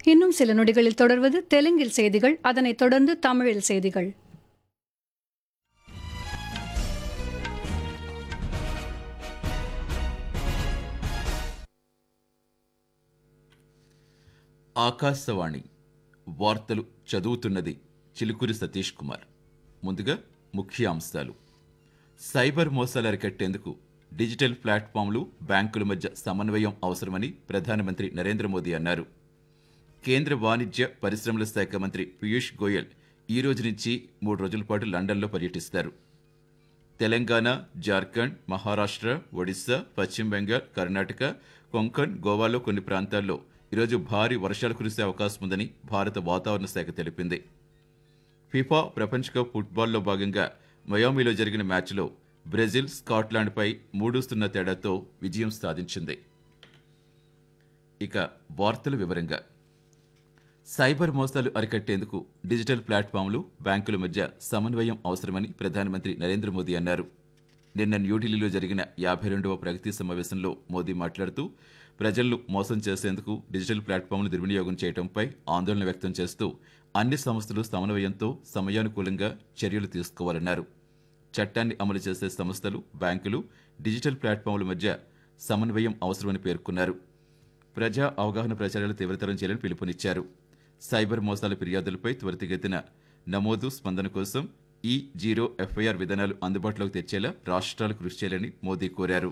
இன்னும் சில நொடிகளில் தொடர்வது தெலுங்கில் செய்திகள் அதனைத் தொடர்ந்து தமிழில் செய்திகள் ఆకాశవాణి వార్తలు చదువుతున్నది చిలుకూరి సతీష్ కుమార్ ముందుగా ముఖ్య అంశాలు సైబర్ మోసాలు అరికట్టేందుకు డిజిటల్ ప్లాట్ఫామ్లు బ్యాంకుల మధ్య సమన్వయం అవసరమని ప్రధానమంత్రి నరేంద్ర మోదీ అన్నారు కేంద్ర వాణిజ్య పరిశ్రమల శాఖ మంత్రి పీయూష్ గోయల్ ఈ రోజు నుంచి మూడు రోజుల పాటు లండన్లో పర్యటిస్తారు తెలంగాణ జార్ఖండ్ మహారాష్ట్ర ఒడిశా పశ్చిమ బెంగాల్ కర్ణాటక కొంకణ్ గోవాలో కొన్ని ప్రాంతాల్లో ఈరోజు భారీ వర్షాలు కురిసే అవకాశం ఉందని భారత వాతావరణ శాఖ తెలిపింది ఫిఫా ప్రపంచ కప్ ఫుట్బాల్లో భాగంగా మయామిలో జరిగిన మ్యాచ్లో బ్రెజిల్ స్కాట్లాండ్పై మూడు సున్నా తేడాతో విజయం సాధించింది ఇక వార్తల వివరంగా సైబర్ మోసాలు అరికట్టేందుకు డిజిటల్ ప్లాట్ఫామ్లు బ్యాంకుల మధ్య సమన్వయం అవసరమని ప్రధానమంత్రి నరేంద్ర మోదీ అన్నారు నిన్న న్యూఢిల్లీలో జరిగిన యాభై రెండవ ప్రగతి సమావేశంలో మోదీ మాట్లాడుతూ ప్రజలను మోసం చేసేందుకు డిజిటల్ ప్లాట్ఫామ్లు దుర్వినియోగం చేయడంపై ఆందోళన వ్యక్తం చేస్తూ అన్ని సంస్థలు సమన్వయంతో సమయానుకూలంగా చర్యలు తీసుకోవాలన్నారు చట్టాన్ని అమలు చేసే సంస్థలు బ్యాంకులు డిజిటల్ ప్లాట్ఫామ్ల మధ్య సమన్వయం అవసరమని పేర్కొన్నారు ప్రజా అవగాహన ప్రచారాలు తీవ్రతరం చేయాలని పిలుపునిచ్చారు సైబర్ మోసాల ఫిర్యాదులపై త్వరితగతిన నమోదు స్పందన కోసం ఈ జీరో ఎఫ్ఐఆర్ విధానాలు అందుబాటులోకి తెచ్చేలా రాష్ట్రాలు కృషి చేయాలని మోదీ కోరారు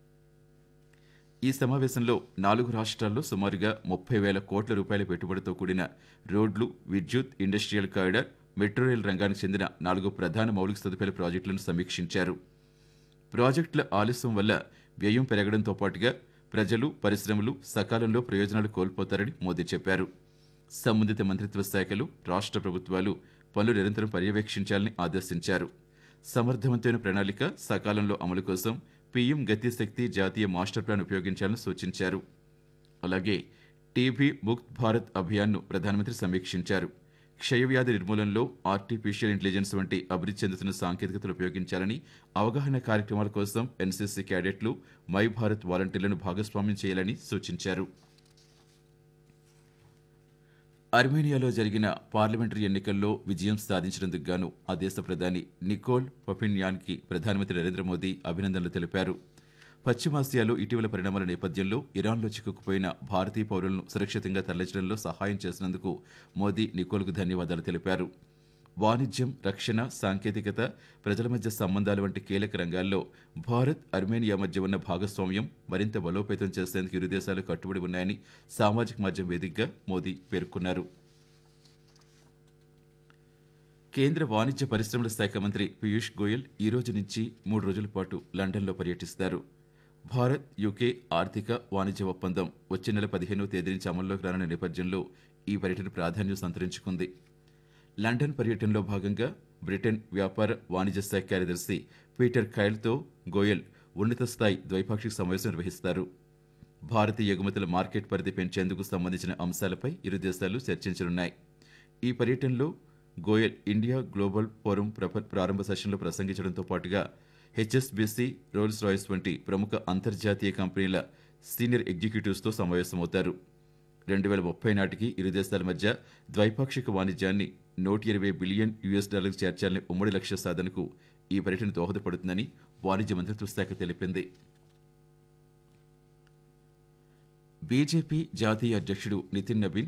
ఈ సమావేశంలో నాలుగు రాష్ట్రాల్లో సుమారుగా ముప్పై వేల కోట్ల రూపాయల పెట్టుబడితో కూడిన రోడ్లు విద్యుత్ ఇండస్ట్రియల్ కారిడార్ మెట్రో రైల్ రంగానికి చెందిన నాలుగు ప్రధాన మౌలిక సదుపాయాల ప్రాజెక్టులను సమీక్షించారు ప్రాజెక్టుల ఆలస్యం వల్ల వ్యయం పెరగడంతో పాటుగా ప్రజలు పరిశ్రమలు సకాలంలో ప్రయోజనాలు కోల్పోతారని మోదీ చెప్పారు సంబంధిత మంత్రిత్వ శాఖలు రాష్ట్ర ప్రభుత్వాలు పనులు నిరంతరం పర్యవేక్షించాలని ఆదేశించారు సమర్థవంతమైన ప్రణాళిక సకాలంలో అమలు కోసం పీఎం గతి శక్తి జాతీయ మాస్టర్ ప్లాన్ ఉపయోగించాలని సూచించారు అలాగే టీబీ ముక్త్ భారత్ అభియాన్ను ప్రధానమంత్రి సమీక్షించారు క్షయవ్యాధి నిర్మూలనలో ఆర్టిఫిషియల్ ఇంటెలిజెన్స్ వంటి అభివృద్ధి చెందుతున్న సాంకేతికతలు ఉపయోగించాలని అవగాహన కార్యక్రమాల కోసం ఎన్సీసీ క్యాడెట్లు మై భారత్ వాలంటీర్లను భాగస్వామ్యం చేయాలని సూచించారు అర్మేనియాలో జరిగిన పార్లమెంటరీ ఎన్నికల్లో విజయం సాధించినందుకు గాను ఆ దేశ ప్రధాని నికోల్ పఫిన్యాన్కి ప్రధానమంత్రి నరేంద్ర మోదీ అభినందనలు తెలిపారు పశ్చిమాసియాలో ఇటీవల పరిణామాల నేపథ్యంలో ఇరాన్లో చిక్కుకుపోయిన భారతీయ పౌరులను సురక్షితంగా తరలించడంలో సహాయం చేసినందుకు మోదీ నికోల్కు ధన్యవాదాలు తెలిపారు వాణిజ్యం రక్షణ సాంకేతికత ప్రజల మధ్య సంబంధాలు వంటి కీలక రంగాల్లో భారత్ అర్మేనియా మధ్య ఉన్న భాగస్వామ్యం మరింత బలోపేతం చేసేందుకు ఇరు దేశాలు కట్టుబడి ఉన్నాయని సామాజిక మాధ్యమం వేదికగా మోదీ పేర్కొన్నారు కేంద్ర వాణిజ్య పరిశ్రమల శాఖ మంత్రి పీయూష్ గోయల్ ఈ రోజు నుంచి మూడు రోజుల పాటు లండన్లో పర్యటిస్తారు భారత్ యూకే ఆర్థిక వాణిజ్య ఒప్పందం వచ్చే నెల పదిహేనవ తేదీ నుంచి అమల్లోకి రానున్న నేపథ్యంలో ఈ పర్యటన ప్రాధాన్యం సంతరించుకుంది లండన్ పర్యటనలో భాగంగా బ్రిటన్ వ్యాపార వాణిజ్య శాఖ కార్యదర్శి పీటర్ ఖైల్తో గోయల్ ఉన్నత స్థాయి ద్వైపాక్షిక సమావేశం నిర్వహిస్తారు భారతీయ ఎగుమతుల మార్కెట్ పరిధి పెంచేందుకు సంబంధించిన అంశాలపై ఇరు దేశాలు చర్చించనున్నాయి ఈ పర్యటనలో గోయల్ ఇండియా గ్లోబల్ ఫోరం ప్రప- ప్రారంభ సెషన్లో ప్రసంగించడంతో పాటుగా హెచ్ఎస్బీసీ రోల్స్ రాయిస్ వంటి ప్రముఖ అంతర్జాతీయ కంపెనీల సీనియర్ ఎగ్జిక్యూటివ్స్తో సమావేశమవుతారు రెండు వేల ముప్పై నాటికి ఇరు దేశాల మధ్య ద్వైపాక్షిక వాణిజ్యాన్ని నూట ఇరవై బిలియన్ యుఎస్ డాలర్లకు చేర్చాలనే ఉమ్మడి లక్ష్య సాధనకు ఈ పర్యటన దోహదపడుతుందని వాణిజ్య మంత్రిత్వ శాఖ తెలిపింది బీజేపీ జాతీయ అధ్యక్షుడు నితిన్ నబీన్